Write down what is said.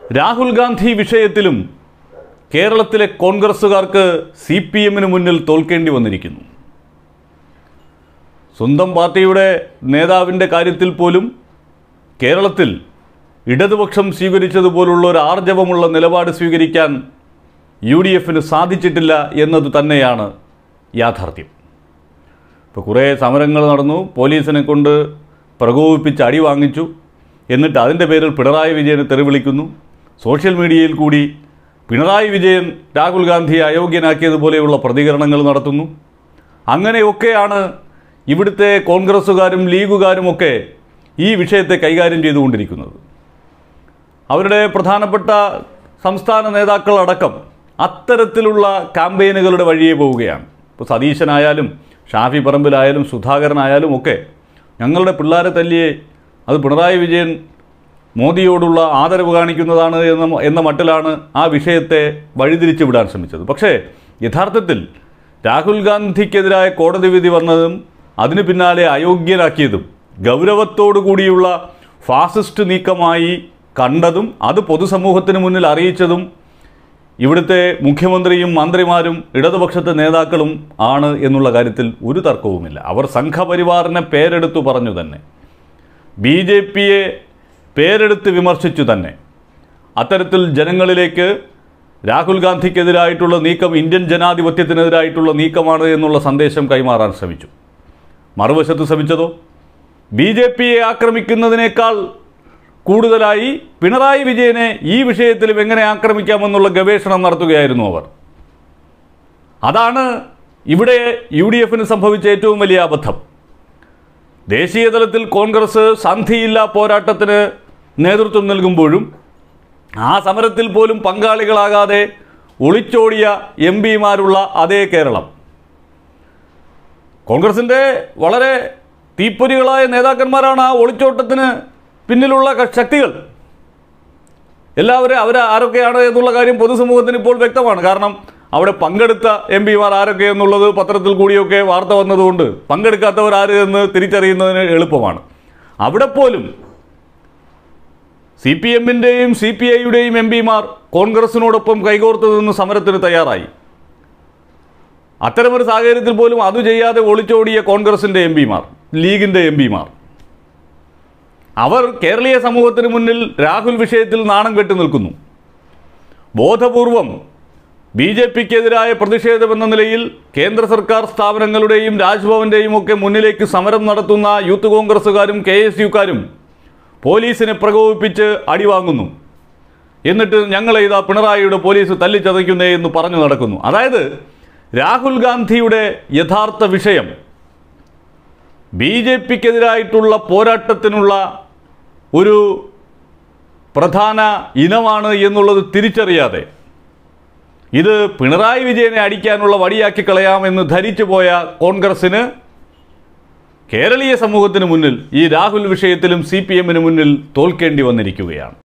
രാഹുൽ ഗാന്ധി വിഷയത്തിലും കേരളത്തിലെ കോൺഗ്രസ്സുകാർക്ക് C P എമ്മിന് മുന്നിൽ തോൽക്കേണ്ടി വന്നിരിക്കുന്നു സ്വന്തം പാർട്ടിയുടെ നേതാവിൻ്റെ കാര്യത്തിൽ പോലും കേരളത്തിൽ ഇടതുപക്ഷം സ്വീകരിച്ചതുപോലുള്ള ഒരു ആർജവമുള്ള നിലപാട് സ്വീകരിക്കാൻ യു ഡി എഫിന് സാധിച്ചിട്ടില്ല എന്നത് തന്നെയാണ് യാഥാർത്ഥ്യം ഇപ്പോൾ കുറേ സമരങ്ങൾ നടന്നു പോലീസിനെ കൊണ്ട് പ്രകോപിപ്പിച്ച് അടി വാങ്ങിച്ചു എന്നിട്ട് അതിൻ്റെ പേരിൽ പിണറായി വിജയനെ തെറിവിളിക്കുന്നു സോഷ്യൽ മീഡിയയിൽ കൂടി പിണറായി വിജയൻ രാഹുൽ ഗാന്ധിയെ അയോഗ്യനാക്കിയതുപോലെയുള്ള പ്രതികരണങ്ങൾ നടത്തുന്നു അങ്ങനെയൊക്കെയാണ് ഇവിടുത്തെ കോൺഗ്രസ്സുകാരും ലീഗുകാരുമൊക്കെ ഈ വിഷയത്തെ കൈകാര്യം ചെയ്തുകൊണ്ടിരിക്കുന്നത് അവരുടെ പ്രധാനപ്പെട്ട സംസ്ഥാന നേതാക്കളടക്കം അത്തരത്തിലുള്ള ക്യാമ്പയിനുകളുടെ വഴിയെ പോവുകയാണ് ഇപ്പോൾ സതീശനായാലും ഷാഫി പറമ്പിലായാലും സുധാകരനായാലും ഒക്കെ ഞങ്ങളുടെ പിള്ളേരെ തല്ലിയെ അത് പിണറായി വിജയൻ മോദിയോടുള്ള ആദരവ് കാണിക്കുന്നതാണ് എന്ന എന്ന മട്ടിലാണ് ആ വിഷയത്തെ വഴിതിരിച്ചു വിടാൻ ശ്രമിച്ചത് പക്ഷേ യഥാർത്ഥത്തിൽ രാഹുൽ ഗാന്ധിക്കെതിരായ കോടതി വിധി വന്നതും അതിന് പിന്നാലെ അയോഗ്യനാക്കിയതും ഗൗരവത്തോടു കൂടിയുള്ള ഫാസിസ്റ്റ് നീക്കമായി കണ്ടതും അത് പൊതുസമൂഹത്തിന് മുന്നിൽ അറിയിച്ചതും ഇവിടുത്തെ മുഖ്യമന്ത്രിയും മന്ത്രിമാരും ഇടതുപക്ഷത്തെ നേതാക്കളും ആണ് എന്നുള്ള കാര്യത്തിൽ ഒരു തർക്കവുമില്ല അവർ സംഘപരിവാറിനെ പേരെടുത്തു പറഞ്ഞു തന്നെ ബി ജെ പിയെ പേരെടുത്ത് വിമർശിച്ചു തന്നെ അത്തരത്തിൽ ജനങ്ങളിലേക്ക് രാഹുൽ ഗാന്ധിക്കെതിരായിട്ടുള്ള നീക്കം ഇന്ത്യൻ ജനാധിപത്യത്തിനെതിരായിട്ടുള്ള നീക്കമാണ് എന്നുള്ള സന്ദേശം കൈമാറാൻ ശ്രമിച്ചു മറുവശത്ത് ശ്രമിച്ചതോ ബി ജെ പിയെ ആക്രമിക്കുന്നതിനേക്കാൾ കൂടുതലായി പിണറായി വിജയനെ ഈ വിഷയത്തിലും എങ്ങനെ ആക്രമിക്കാമെന്നുള്ള ഗവേഷണം നടത്തുകയായിരുന്നു അവർ അതാണ് ഇവിടെ യു ഡി എഫിന് സംഭവിച്ച ഏറ്റവും വലിയ അബദ്ധം ദേശീയ തലത്തിൽ കോൺഗ്രസ് സന്ധിയില്ലാ പോരാട്ടത്തിന് നേതൃത്വം നൽകുമ്പോഴും ആ സമരത്തിൽ പോലും പങ്കാളികളാകാതെ ഒളിച്ചോടിയ എം പിമാരുള്ള അതേ കേരളം കോൺഗ്രസിൻ്റെ വളരെ തീപ്പൊരികളായ നേതാക്കന്മാരാണ് ആ ഒളിച്ചോട്ടത്തിന് പിന്നിലുള്ള ക- ശക്തികൾ എല്ലാവരും അവർ ആരൊക്കെയാണ് എന്നുള്ള കാര്യം പൊതുസമൂഹത്തിന് ഇപ്പോൾ വ്യക്തമാണ് കാരണം അവിടെ പങ്കെടുത്ത എം പിമാർ ആരൊക്കെ എന്നുള്ളത് പത്രത്തിൽ കൂടിയൊക്കെ വാർത്ത വന്നതുകൊണ്ട് പങ്കെടുക്കാത്തവർ ആര് എന്ന് തിരിച്ചറിയുന്നതിന് എളുപ്പമാണ് അവിടെ പോലും സി പി എമ്മിൻ്റെയും സി പി ഐയുടെയും എം പിമാർ കോൺഗ്രസിനോടൊപ്പം കൈകോർത്ത് നിന്ന് സമരത്തിന് തയ്യാറായി അത്തരമൊരു സാഹചര്യത്തിൽ പോലും അത് ചെയ്യാതെ ഒളിച്ചോടിയ കോൺഗ്രസിൻ്റെ എം പിമാർ ലീഗിൻ്റെ എം പിമാർ അവർ കേരളീയ സമൂഹത്തിന് മുന്നിൽ രാഹുൽ വിഷയത്തിൽ നാണം കെട്ടി നിൽക്കുന്നു ബോധപൂർവം ബി ജെ പിക്കെതിരായ പ്രതിഷേധമെന്ന നിലയിൽ കേന്ദ്ര സർക്കാർ സ്ഥാപനങ്ങളുടെയും രാജ്ഭവന്റെയും ഒക്കെ മുന്നിലേക്ക് സമരം നടത്തുന്ന യൂത്ത് കോൺഗ്രസ്സുകാരും കെ എസ് യുക്കാരും പോലീസിനെ പ്രകോപിപ്പിച്ച് അടിവാങ്ങുന്നു എന്നിട്ട് ഞങ്ങളെ ഇതാ പിണറായിയുടെ പോലീസ് തല്ലിച്ചതയ്ക്കുന്നേ എന്ന് പറഞ്ഞു നടക്കുന്നു അതായത് രാഹുൽ ഗാന്ധിയുടെ യഥാർത്ഥ വിഷയം ബി ജെ പിക്കെതിരായിട്ടുള്ള പോരാട്ടത്തിനുള്ള ഒരു പ്രധാന ഇനമാണ് എന്നുള്ളത് തിരിച്ചറിയാതെ ഇത് പിണറായി വിജയനെ അടിക്കാനുള്ള വടിയാക്കി കളയാമെന്ന് ധരിച്ചു പോയ കോൺഗ്രസിന് കേരളീയ സമൂഹത്തിന് മുന്നിൽ ഈ രാഹുൽ വിഷയത്തിലും സി പി എമ്മിന് മുന്നിൽ തോൽക്കേണ്ടി വന്നിരിക്കുകയാണ്